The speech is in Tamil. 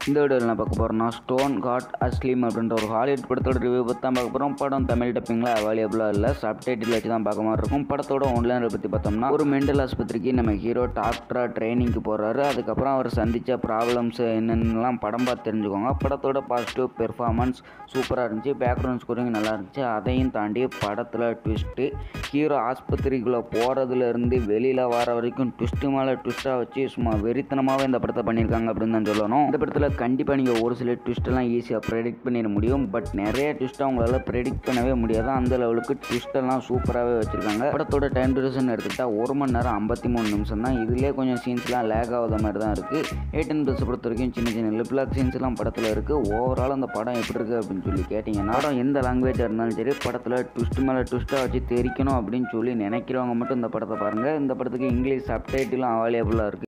இந்த வீடியோவில் என்ன பார்க்க போகிறோம்னா ஸ்டோன் காட் அஸ்லீம் அப்படின்ற ஒரு ஹாலிவுட் படத்தோட ரிவ்யூ பற்றி தான் பார்க்க போகிறோம் படம் தமிழ் டப்பிங்கில் அவைலபிளாக இல்லை சப்டைட்டில் வச்சு தான் பார்க்க மாதிரி இருக்கும் படத்தோட ஒன்லைனை பற்றி பார்த்தோம்னா ஒரு மெண்டல் ஆஸ்பத்திரிக்கு நம்ம ஹீரோ டாக்டராக ட்ரைனிங்க்கு போகிறாரு அதுக்கப்புறம் அவர் சந்தித்த ப்ராப்ளம்ஸ் என்னென்னலாம் படம் பார்த்து தெரிஞ்சுக்கோங்க படத்தோட பாசிட்டிவ் பெர்ஃபார்மன்ஸ் சூப்பராக இருந்துச்சு பேக்ரவுண்ட் ஸ்கோரிங் நல்லா இருந்துச்சு அதையும் தாண்டி படத்தில் ட்விஸ்ட்டு ஹீரோ ஆஸ்பத்திரிக்குள்ளே போகிறதுலேருந்து வெளியில் வர வரைக்கும் ட்விஸ்ட்டு மேலே ட்விஸ்ட்டாக வச்சு சும்மா வெறித்தனமாகவே இந்த படத்தை பண்ணியிருக்காங்க அப்படின்னு தான் சொல்லணும் இந்த படத்தில் கண்டிப்பாக நீங்கள் ஒரு சில ட்விஸ்ட்டெல்லாம் ஈஸியாக ப்ரெடிக்ட் பண்ணிட முடியும் பட் நிறைய ட்விஸ்ட்டை அவங்களால ப்ரெடிக்ட் பண்ணவே முடியாது அந்த லெவலுக்கு ட்விஸ்டெல்லாம் சூப்பராகவே வச்சுருக்காங்க படத்தோட டைம் டியூரேஷன் எடுத்துக்கிட்டால் ஒரு மணி நேரம் ஐம்பத்தி மூணு நிமிஷம் தான் இதுலேயே கொஞ்சம் சீன்ஸ்லாம் லேக் ஆகாத மாதிரி தான் இருக்குது எயிட்டின் ப்ளஸ் பொறுத்த வரைக்கும் சின்ன சின்ன லிப்லாக் சீன்ஸ்லாம் படத்தில் இருக்குது ஓவரால் அந்த படம் எப்படி இருக்குது அப்படின்னு சொல்லி கேட்டிங்கன்னா படம் எந்த லாங்குவேஜாக இருந்தாலும் சரி படத்தில் ட்விஸ்ட் மேலே ட்விஸ்ட்டாக வச்சு தெரிக்கணும் அப்படின்னு சொல்லி நினைக்கிறவங்க மட்டும் இந்த படத்தை பாருங்கள் இந்த படத்துக்கு இங்கிலீஷ் சப்டைட்டிலும் அவைலபிளாக இருக்குது